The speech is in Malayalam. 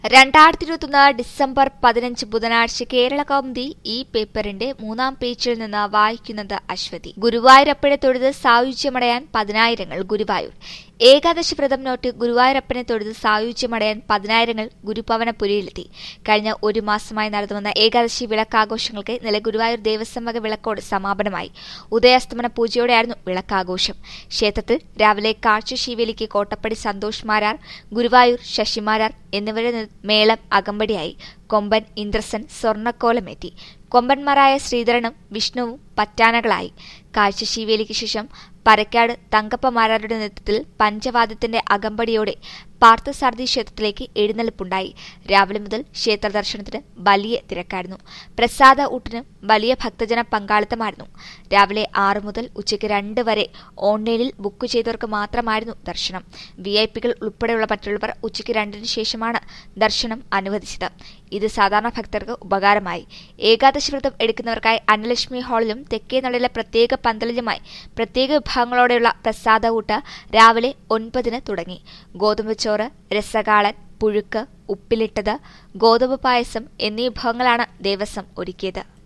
രണ്ടായിരത്തി ഇരുപത്തൊന്ന് ഡിസംബർ പതിനഞ്ച് ബുധനാഴ്ച കേരള കൗമുദി ഈ പേപ്പറിന്റെ മൂന്നാം പേജിൽ നിന്ന് വായിക്കുന്നത് അശ്വതി ഗുരുവായൂരപ്പനെ തൊഴുത് സായുജ്യമടയാൻ പതിനായിരങ്ങൾ ഗുരുവായൂർ ഏകാദശി വ്രതം നോട്ട് ഗുരുവായൂരപ്പനെ തൊഴുത് സായുജ്യമടയാൻ പതിനായിരങ്ങൾ ഗുരുഭവനപുരിയിലെത്തി കഴിഞ്ഞ ഒരു മാസമായി നടന്നുവന്ന ഏകാദശി വിളക്കാഘോഷങ്ങൾക്ക് ഇന്നലെ ഗുരുവായൂർ ദേവസ്വം വക വിളക്കോട് സമാപനമായി ഉദയാസ്തമന പൂജയോടെയായിരുന്നു വിളക്കാഘോഷം ക്ഷേത്രത്തിൽ രാവിലെ കാഴ്ചശീവേലിക്ക് കോട്ടപ്പടി സന്തോഷ് മാരാർ ഗുരുവായൂർ ശശിമാരാർ എന്നിവരുടെ നേതൃ- മേളം അകമ്പടിയായി കൊമ്പൻ ഇന്ദ്രസൻ സ്വർണ്ണക്കോലമേറ്റി കൊമ്പന്മാരായ ശ്രീധരനും വിഷ്ണുവും പറ്റാനകളായി കാഴ്ചശീവേലിക്ക് ശേഷം പരക്കാട് തങ്കപ്പമാരാരുടെ നേതൃത്വത്തിൽ പഞ്ചവാദ്യത്തിന്റെ അകമ്പടിയോടെ പാർത്ഥസാരഥി ക്ഷേത്രത്തിലേക്ക് എഴുന്നള്ളിപ്പുണ്ടായി രാവിലെ മുതൽ ക്ഷേത്ര ദർശനത്തിന് വലിയ തിരക്കായിരുന്നു പ്രസാദ ഊട്ടിന് വലിയ ഭക്തജന പങ്കാളിത്തമായിരുന്നു രാവിലെ ആറ് മുതൽ ഉച്ചയ്ക്ക് രണ്ട് വരെ ഓൺലൈനിൽ ബുക്ക് ചെയ്തവർക്ക് മാത്രമായിരുന്നു ദർശനം വി ഐ പികൾ ഉൾപ്പെടെയുള്ള മറ്റുള്ളവർ ഉച്ചയ്ക്ക് രണ്ടിന് ശേഷമാണ് ദർശനം അനുവദിച്ചത് ഇത് സാധാരണ ഭക്തർക്ക് ഉപകാരമായി ഏകാദശി വ്രതം എടുക്കുന്നവർക്കായി അന്നലക്ഷ്മി ഹാളിലും തെക്കേ നടയിലെ പ്രത്യേക പന്തലിലുമായി പ്രത്യേക വിഭവങ്ങളോടെയുള്ള പ്രസാദ ഊട്ട് രാവിലെ ഒൻപതിന് തുടങ്ങി ഗോതമ്പ് ചോറ് രസകാളൻ പുഴുക്ക് ഉപ്പിലിട്ടത് ഗോതമ്പ് പായസം എന്നീ വിഭവങ്ങളാണ് ദേവസ്വം ഒരുക്കിയത്